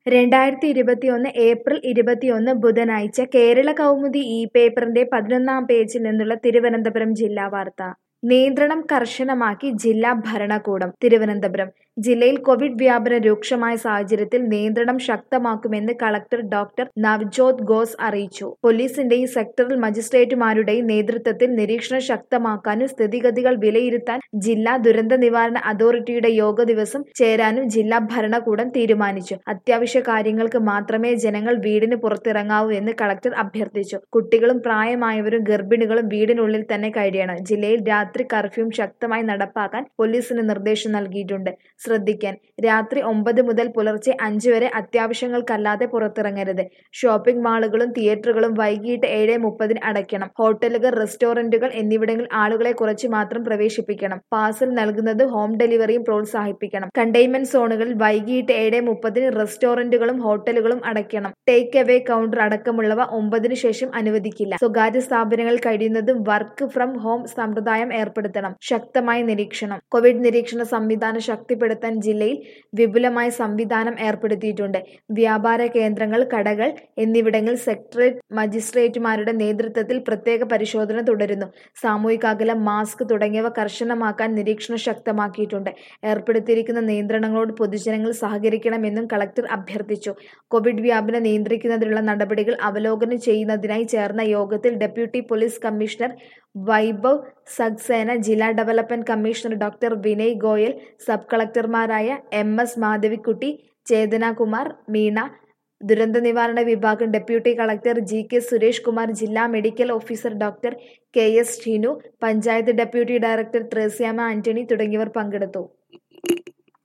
രണ്ടായിരത്തി ഇരുപത്തിയൊന്ന് ഏപ്രിൽ ഇരുപത്തിയൊന്ന് ബുധനാഴ്ച കേരള കൗമുദി ഈ പേപ്പറിന്റെ പതിനൊന്നാം പേജിൽ നിന്നുള്ള തിരുവനന്തപുരം ജില്ലാ വാർത്ത നിയന്ത്രണം കർശനമാക്കി ജില്ലാ ഭരണകൂടം തിരുവനന്തപുരം ജില്ലയിൽ കോവിഡ് വ്യാപനം രൂക്ഷമായ സാഹചര്യത്തിൽ നിയന്ത്രണം ശക്തമാക്കുമെന്ന് കളക്ടർ ഡോക്ടർ നവ്ജോത് ഘോസ് അറിയിച്ചു പോലീസിന്റെയും സെക്ടറൽ മജിസ്ട്രേറ്റുമാരുടെയും നേതൃത്വത്തിൽ നിരീക്ഷണം ശക്തമാക്കാനും സ്ഥിതിഗതികൾ വിലയിരുത്താൻ ജില്ലാ ദുരന്ത നിവാരണ അതോറിറ്റിയുടെ യോഗ ദിവസം ചേരാനും ജില്ലാ ഭരണകൂടം തീരുമാനിച്ചു അത്യാവശ്യ കാര്യങ്ങൾക്ക് മാത്രമേ ജനങ്ങൾ വീടിന് പുറത്തിറങ്ങാവൂ എന്ന് കളക്ടർ അഭ്യർത്ഥിച്ചു കുട്ടികളും പ്രായമായവരും ഗർഭിണികളും വീടിനുള്ളിൽ തന്നെ കഴിയണം ജില്ലയിൽ രാത്രി കർഫ്യൂം ശക്തമായി നടപ്പാക്കാൻ പോലീസിന് നിർദ്ദേശം നൽകിയിട്ടുണ്ട് ശ്രദ്ധിക്കാൻ രാത്രി ഒമ്പത് മുതൽ പുലർച്ചെ അഞ്ച് വരെ അത്യാവശ്യങ്ങൾക്കല്ലാതെ പുറത്തിറങ്ങരുത് ഷോപ്പിംഗ് മാളുകളും തിയേറ്ററുകളും വൈകിട്ട് ഏഴ് മുപ്പതിന് അടയ്ക്കണം ഹോട്ടലുകൾ റെസ്റ്റോറന്റുകൾ എന്നിവിടങ്ങളിൽ ആളുകളെ കുറച്ച് മാത്രം പ്രവേശിപ്പിക്കണം പാർസൽ നൽകുന്നത് ഹോം ഡെലിവറിയും പ്രോത്സാഹിപ്പിക്കണം കണ്ടെയ്ൻമെന്റ് സോണുകളിൽ വൈകിട്ട് ഏഴ് മുപ്പതിന് റെസ്റ്റോറന്റുകളും ഹോട്ടലുകളും അടയ്ക്കണം ടേക്ക് അവേ കൗണ്ടർ അടക്കമുള്ളവ ഒമ്പതിനു ശേഷം അനുവദിക്കില്ല സ്വകാര്യ സ്ഥാപനങ്ങളിൽ കഴിയുന്നതും വർക്ക് ഫ്രം ഹോം സമ്പ്രദായം ഏർപ്പെടുത്തണം ശക്തമായ നിരീക്ഷണം കോവിഡ് നിരീക്ഷണ സംവിധാനം ശക്തിപ്പെടുത്താൻ ജില്ലയിൽ വിപുലമായ സംവിധാനം ഏർപ്പെടുത്തിയിട്ടുണ്ട് വ്യാപാര കേന്ദ്രങ്ങൾ കടകൾ എന്നിവിടങ്ങളിൽ സെക്ടറേറ്റ് മജിസ്ട്രേറ്റുമാരുടെ നേതൃത്വത്തിൽ പ്രത്യേക പരിശോധന തുടരുന്നു സാമൂഹിക അകലം മാസ്ക് തുടങ്ങിയവ കർശനമാക്കാൻ നിരീക്ഷണം ശക്തമാക്കിയിട്ടുണ്ട് ഏർപ്പെടുത്തിയിരിക്കുന്ന നിയന്ത്രണങ്ങളോട് പൊതുജനങ്ങൾ സഹകരിക്കണമെന്നും കളക്ടർ അഭ്യർത്ഥിച്ചു കോവിഡ് വ്യാപനം നിയന്ത്രിക്കുന്നതിനുള്ള നടപടികൾ അവലോകനം ചെയ്യുന്നതിനായി ചേർന്ന യോഗത്തിൽ deputy police commissioner Vaibhav Saxena ജില്ലാ development commissioner doctor Vinay Goyal sub കളക്ടർമാരായ എം എസ് മാധവിക്കുട്ടി ചേതനകുമാർ മീണ ദുരന്ത നിവാരണ വിഭാഗം deputy collector G K Suresh Kumar ജില്ലാ medical officer doctor K S Sheenu panchayat deputy director Thresiamma Antony തുടങ്ങിയവർ പങ്കെടുത്തു